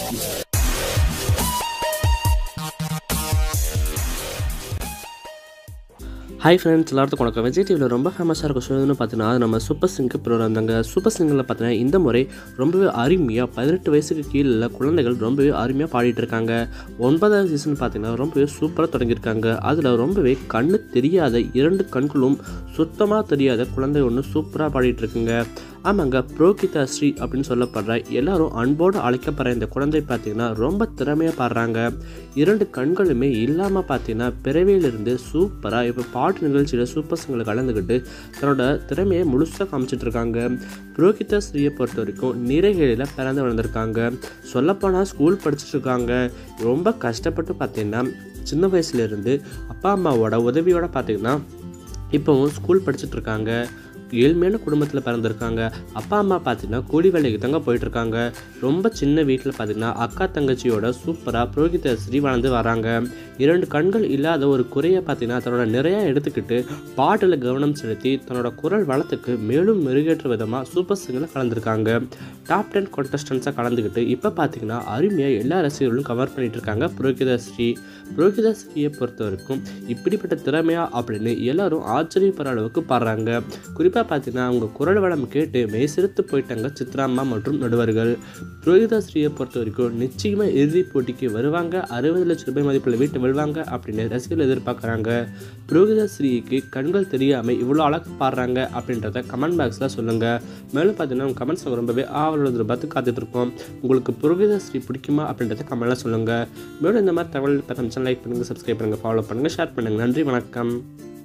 hi friends எல்லாத்துக்கும் வணக்கம் விஜய் டிவியில் ரொம்ப ஃபேமஸாக இருக்க ஷோன்னு பார்த்தீங்கன்னா அது நம்ம சூப்பர் சிங்கர் ப்ரோக்ராம் தாங்க சூப்பர் சிங்கரில் பார்த்தீங்கன்னா இந்த முறை ரொம்பவே அருமையாக பதினெட்டு வயசுக்கு கீழே உள்ள குழந்தைகள் ரொம்பவே அருமையாக பாடிட்டு இருக்காங்க ஒன்பதாவது சீசன் பார்த்தீங்கன்னா ரொம்பவே சூப்பராக தொடங்கியிருக்காங்க அதில் ரொம்பவே கண்ணு தெரியாத இரண்டு கண்களும் சுத்தமாக தெரியாத குழந்தை ஒன்று சூப்பராக பாடிட்டு இருக்குங்க ஆமாங்க புரோகிதா ஸ்ரீ அப்படின்னு சொல்லப்படுற எல்லாரும் அன்போடு அழைக்கப்படுற இந்த குழந்தை பார்த்தீங்கன்னா ரொம்ப திறமையாக பாடுறாங்க இரண்டு கண்களுமே இல்லாமல் பார்த்தீங்கன்னா பிறவியிலிருந்து சூப்பராக இப்போ பாட்டு நிகழ்ச்சியில் சூப்பர் சிங்கரில் கலந்துக்கிட்டு தன்னோட திறமையை முழுசாக காமிச்சிட்டு இருக்காங்க புரோகிதா ஸ்ரீயை பொறுத்த வரைக்கும் நிறைகளில் பிறந்து வளர்ந்துருக்காங்க சொல்லப்போனால் ஸ்கூல் படிச்சுட்டு இருக்காங்க ரொம்ப கஷ்டப்பட்டு பார்த்தீங்கன்னா சின்ன வயசுலேருந்து அப்பா அம்மாவோட உதவியோட பார்த்தீங்கன்னா இப்போவும் ஸ்கூல் படிச்சுட்டு இருக்காங்க ஏழ்மையான குடும்பத்தில் பிறந்திருக்காங்க அப்பா அம்மா பார்த்தீங்கன்னா கூலி வேலைக்கு தாங்க போயிட்டுருக்காங்க ரொம்ப சின்ன வீட்டில் பார்த்தீங்கன்னா அக்கா தங்கச்சியோட சூப்பராக புரோகிதஸ்ரீ வளர்ந்து வராங்க இரண்டு கண்கள் இல்லாத ஒரு குறையை பார்த்தீங்கன்னா தன்னோட நிறையா எடுத்துக்கிட்டு பாட்டில் கவனம் செலுத்தி தன்னோட குரல் வளத்துக்கு மேலும் மெருகேற்ற விதமாக சூப்பர் சிங்கரில் கலந்துருக்காங்க டாப் டென் கான்டெஸ்டன்ஸாக கலந்துக்கிட்டு இப்போ பார்த்தீங்கன்னா அருமையாக எல்லா ரசிகர்களும் கவர் பண்ணிட்டு இருக்காங்க புரோகிதஸ்ரீ புரோகிதஸ்ரீயை பொறுத்த வரைக்கும் இப்படிப்பட்ட திறமையா அப்படின்னு எல்லாரும் ஆச்சரியப்படுற அளவுக்கு பாடுறாங்க குறிப்பாக பார்த்தீங்கன்னா அவங்க குரல் வளம் கேட்டு மெய்சிறுத்து போயிட்டாங்க சித்ராம்மா மற்றும் நடுவர்கள் புரோகிதாஸ்ரீயை பொறுத்த வரைக்கும் நிச்சயமாக இறுதிப் போட்டிக்கு வருவாங்க அறுபது லட்சம் ரூபாய் மதிப்பில் வீட்டு வெல்வாங்க அப்படின்னு ரசிகர்கள் எதிர்பார்க்குறாங்க புரோகிதாஸ்ரீக்கு கண்கள் தெரியாமல் இவ்வளோ அழகாக பாடுறாங்க அப்படின்றத கமெண்ட் பாக்ஸில் சொல்லுங்கள் மேலும் பார்த்தீங்கன்னா உங்கள் கமெண்ட்ஸ் ரொம்பவே ஆவலோட பார்த்து காத்துட்ருக்கோம் உங்களுக்கு புரோகிதாஸ்ரீ பிடிக்குமா அப்படின்றத கமெண்ட்டில் சொல்லுங்கள் மேலும் இந்த மாதிரி தகவல் பற்றி லைக் பண்ணுங்கள் சப்ஸ்கிரைப் பண்ணுங்கள் ஃபாலோ பண்ணுங்கள் ஷேர் பண்ணுங்கள் நன்றி வணக்கம்